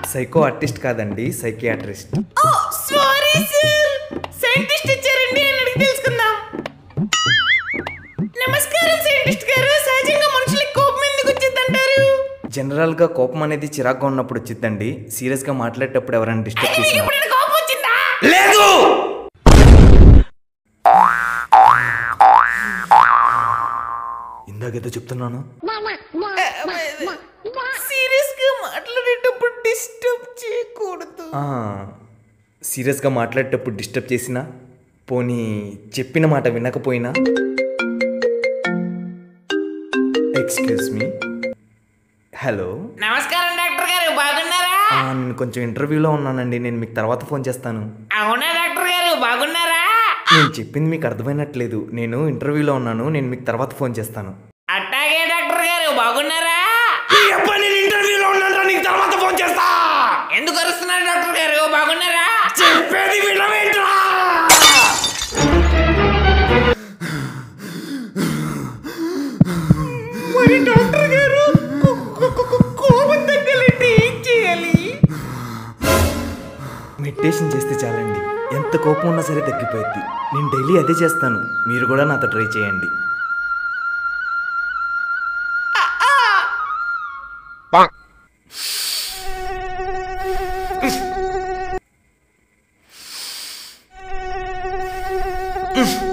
psycho artist కాదండి psychiatrist oh sorry sir scientist వచ్చారండి అని అడిగి తెలుసుకుందాం నమస్కారం సైంటిస్ట్ గారు సహజంగా మనుషులకి కోపం ఎందుకు వచ్చిందంటారు జనరల్గా కోపం అనేది చిరాగ్గా ఉన్నప్పుడు వచ్చిందండి సీరియస్గా మాట్లాడేటప్పుడు ఎవరైనా డిస్టర్బ్ మీకు చేసిన ఎప్పుడైనా కోపం వచ్చిందా లేదు ఇందాకేదో చెప్తున్నాను సీరియస్ గా మాట్లాడేటప్పుడు డిస్టర్బ్ చేయకూడదు ఆ, సీరియస్గా మాట్లాడేటప్పుడు డిస్టర్బ్ చేసినా పోనీ చెప్పిన మాట వినకపోయినా ఎక్స్క్యూజ్ మీ హలో నమస్కారం డాక్టర్ గారు బాగున్నారా ఆ, నేను కొంచెం ఇంటర్వ్యూలో ఉన్నానండి నేను మీకు తర్వాత ఫోన్ చేస్తాను అవునా డాక్టర్ గారు బాగున్నారా నేను చెప్పింది మీకు అర్థమైనట్లేదు నేను ఇంటర్వ్యూలో ఉన్నాను నేను మీకు తర్వాత ఫోన్ చేస్తాను అట్టాగే డాక్టర్ గారు బాగున్నారా నేను ఇంటర్వ్యూలో ఉన్నాను నీకు తర్వాత ఫోన్ చేస్తా ఎందుకు అరుస్తున్నారు డాక్టర్ గారు బాగున్నారా చెప్పేది వినవేంట్రా మరి డాక్టర్ గారు కోపం తగ్గాలంటే ఏం చేయాలి మెడిటేషన్ చేస్తే చాలండి ఎంత కోపం ఉన్నా సరే తగ్గిపోయింది నేను డైలీ అదే చేస్తాను మీరు కూడా నాతో ట్రై చేయండి ఆ